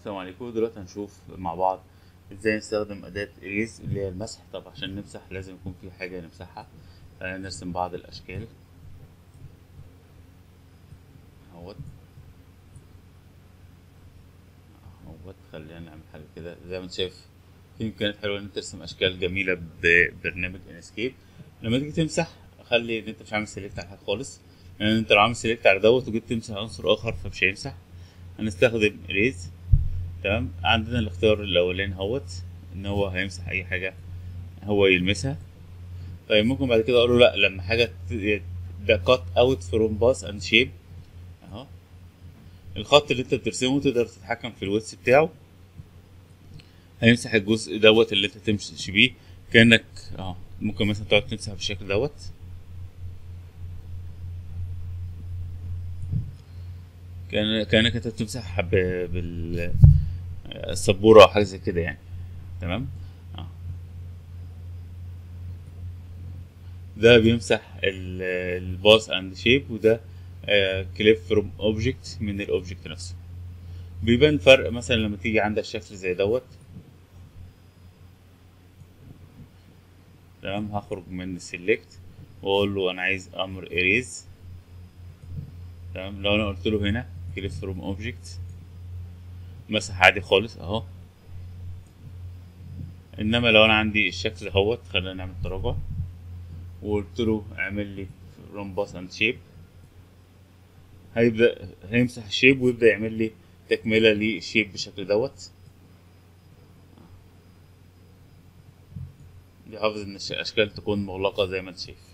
السلام عليكم دلوقتي هنشوف مع بعض ازاي نستخدم أداة إريز اللي هي المسح طب عشان نمسح لازم يكون في حاجة نمسحها خلينا نرسم بعض الأشكال اهوت اهوت خلينا نعمل حاجة كده زي ما انت شايف في إمكانيات حلوة إن أنت ترسم أشكال جميلة ببرنامج انسكيب لما تيجي تمسح خلي إن أنت مش عامل سيلكت على حاجة خالص لأن يعني أنت لو عامل سيلكت على دوت وجيت تمسح عنصر آخر فمش هيمسح هنستخدم إريز تمام عندنا الاختيار الاولاني اهوت ان هو هيمسح اي حاجه هو يلمسها طيب ممكن بعد كده اقول له لا لما حاجه ده كات اوت فروم باس اند شيب اهو الخط اللي انت بترسمه تقدر تتحكم في الويتس بتاعه هيمسح الجزء دوت اللي انت تمشي بيه كانك اه ممكن مثلا تقعد تمسح بالشكل دوت كان كانك انت بتمسح بال السبوره او حاجه زي كده يعني تمام اه ده بيمسح الباس اند شيب وده كليب فروم اوبجكت من الاوبجكت نفسه بيبان فرق مثلا لما تيجي عندك شكل زي دوت تمام هخرج من السيلكت واقول له انا عايز امر اريز تمام لو انا قلت له هنا كليب فروم اوبجكت مسح عادي خالص اهو انما لو انا عندي الشكل اهوت خلينا نعمل تراجع وقلت له اعمل لي روم باس اند شيب هيبدا هيمسح الشيب ويبدا يعمل لي تكمله للشيب بالشكل دوت يحافظ ان الاشكال تكون مغلقه زي ما انت شايف